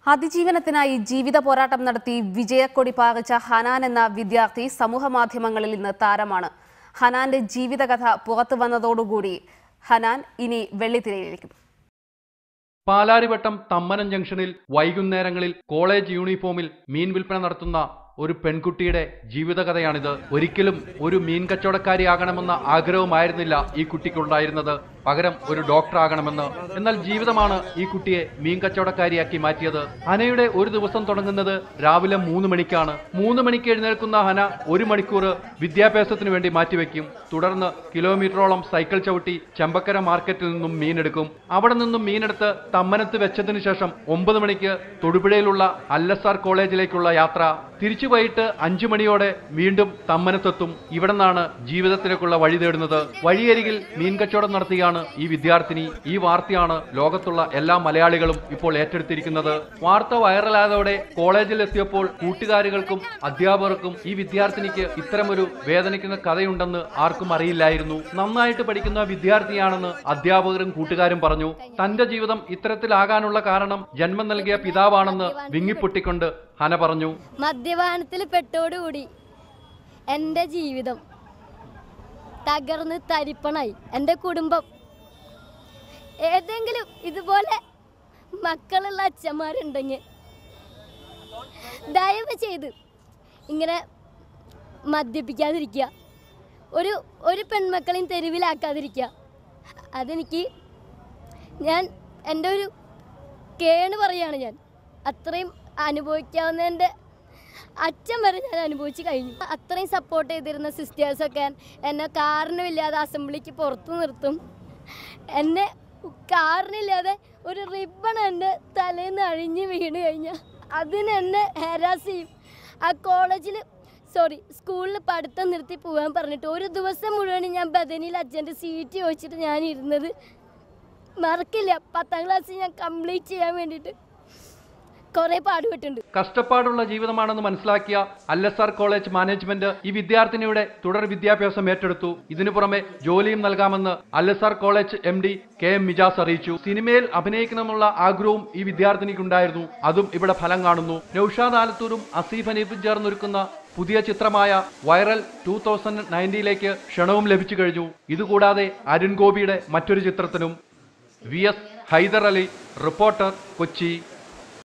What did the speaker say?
അതിജീവനത്തിനായി ജീവിത പോരാട്ടം നടത്തി വിജയക്കൊടി പാകിച്ച ഹനാൻ എന്ന വിദ്യാർത്ഥി സമൂഹ മാധ്യമങ്ങളിൽ ഇന്ന് താരമാണ് ഹനാന്റെ ജീവിതകഥ പുറത്തു വന്നതോടുകൂടി ഹനാൻ ഇനി വെള്ളിത്തിരയിലേക്കും പാലാരിവട്ടം തമ്മനം ജംഗ്ഷനിൽ വൈകുന്നേരങ്ങളിൽ കോളേജ് യൂണിഫോമിൽ മീൻ വിൽപ്പന നടത്തുന്ന ഒരു പെൺകുട്ടിയുടെ ജീവിതകഥയാണിത് ഒരിക്കലും ഒരു മീൻ കച്ചവടക്കാരിയാകണമെന്ന ആഗ്രഹമായിരുന്നില്ല ഈ കുട്ടിക്കുണ്ടായിരുന്നത് പകരം ഒരു ഡോക്ടർ ആകണമെന്ന് എന്നാൽ ജീവിതമാണ് ഈ കുട്ടിയെ മീൻ കച്ചവടക്കാരിയാക്കി മാറ്റിയത് ഹനയുടെ ഒരു ദിവസം തുടങ്ങുന്നത് രാവിലെ മൂന്ന് മണിക്കാണ് മൂന്ന് മണിക്ക് എഴുന്നേൽക്കുന്ന ഹന ഒരു മണിക്കൂർ വിദ്യാഭ്യാസത്തിന് വേണ്ടി മാറ്റിവെക്കും തുടർന്ന് കിലോമീറ്ററോളം സൈക്കിൾ ചവിട്ടി ചെമ്പക്കര മാർക്കറ്റിൽ നിന്നും മീനെടുക്കും അവിടെ നിന്നും മീനെടുത്ത് തമ്മനത്ത് വെച്ചതിനു ശേഷം ഒമ്പത് മണിക്ക് തൊടുപുഴയിലുള്ള അല്ലസാർ കോളേജിലേക്കുള്ള യാത്ര തിരിച്ചു വൈകിട്ട് അഞ്ചു മണിയോടെ വീണ്ടും തമ്മനത്തെത്തും ഇവിടെ നിന്നാണ് ജീവിതത്തിലേക്കുള്ള വഴി തേടുന്നത് വഴിയരികിൽ മീൻ കച്ചവടം നടത്തിയാണ് ഈ വിദ്യാർത്ഥിനി ഈ വാർത്തയാണ് ലോകത്തുള്ള എല്ലാ മലയാളികളും ഇപ്പോൾ ഏറ്റെടുത്തിരിക്കുന്നത് വാർത്ത വൈറലായതോടെ കോളേജിൽ എത്തിയപ്പോൾ കൂട്ടുകാരികൾക്കും അധ്യാപകർക്കും ഈ വിദ്യാർത്ഥിനിക്ക് ഇത്തരമൊരു വേദനിക്കുന്ന കഥയുണ്ടെന്ന് ആർക്കും അറിയില്ലായിരുന്നു നന്നായിട്ട് പഠിക്കുന്ന വിദ്യാർത്ഥിയാണെന്ന് അധ്യാപകരും കൂട്ടുകാരും പറഞ്ഞു തന്റെ ജീവിതം ഇത്തരത്തിലാകാനുള്ള കാരണം ജന്മം നൽകിയ പിതാവാണെന്ന് വിങ്ങിപ്പൊട്ടിക്കൊണ്ട് ഹന പറഞ്ഞു മദ്യപാനത്തിൽ പെട്ടോടുകൂടി എൻ്റെ ജീവിതം തകർന്ന് തരിപ്പണായി എൻ്റെ കുടുംബം ഏതെങ്കിലും ഇതുപോലെ മക്കളുള്ള അച്ഛന്മാരുണ്ടെങ്കിൽ ദയവ് ചെയ്ത് ഇങ്ങനെ മദ്യപിക്കാതിരിക്കുക ഒരു ഒരു പെൺമക്കളെയും തെരുവിലാക്കാതിരിക്കുക അതെനിക്ക് ഞാൻ എൻ്റെ ഒരു കേണ് പറയാണ് ഞാൻ അത്രയും അനുഭവിക്കാവുന്നതിൻ്റെ അച്ഛൻ വരെ ഞാൻ അനുഭവിച്ച് കഴിഞ്ഞു അത്രയും സപ്പോർട്ട് ചെയ്തിരുന്ന സിസ്റ്റേഴ്സൊക്കെ എന്നെ കാരണമില്ലാതെ അസംബ്ലിക്ക് പുറത്ത് നിർത്തും എന്നെ കാരണമില്ലാതെ ഒരു റിബൺ എൻ്റെ തലയിൽ നിന്ന് അഴിഞ്ഞ് വീണ് കഴിഞ്ഞാൽ അതിന് എന്നെ ഹരാസ് ചെയ്യും ആ കോളേജിൽ സോറി സ്കൂളിൽ പഠിത്തം നിർത്തി പോകാൻ പറഞ്ഞിട്ട് ഒരു ദിവസം മുഴുവൻ ഞാൻ ബദനിയിൽ അച്ഛൻ്റെ സീറ്റ് ചോദിച്ചിട്ട് ഞാൻ ഇരുന്നത് മറക്കില്ല പത്താം ക്ലാസ് ഞാൻ കംപ്ലീറ്റ് ചെയ്യാൻ വേണ്ടിയിട്ട് കുറേ പാടുപെട്ടുണ്ട് കഷ്ടപ്പാടുള്ള ജീവിതമാണെന്ന് മനസ്സിലാക്കിയ അല്ലസാർ കോളേജ് മാനേജ്മെന്റ് ഈ വിദ്യാർത്ഥിനിയുടെ തുടർ വിദ്യാഭ്യാസം ഏറ്റെടുത്തു ഇതിനു പുറമെ ജോലിയും നൽകാമെന്ന് അല്ലസാർ college M D K M Mijas അറിയിച്ചു സിനിമയിൽ അഭിനയിക്കണമെന്നുള്ള ആഗ്രഹവും ഈ വിദ്യാർത്ഥിനിക്കുണ്ടായിരുന്നു അതും ഇവിടെ ഫലം കാണുന്നു നൌഷാദ് ആലത്തൂരും അസീഫ് ഹനീഫും ചേർന്നൊരുക്കുന്ന പുതിയ ചിത്രമായ വൈറൽ ടൂ തൗസൻഡ് നയൻറ്റിയിലേക്ക് ക്ഷണവും ലഭിച്ചു കഴിഞ്ഞു ഇതുകൂടാതെ അരുൺ ഗോപിയുടെ മറ്റൊരു ചിത്രത്തിനും V S Haidar Ali reporter Kochi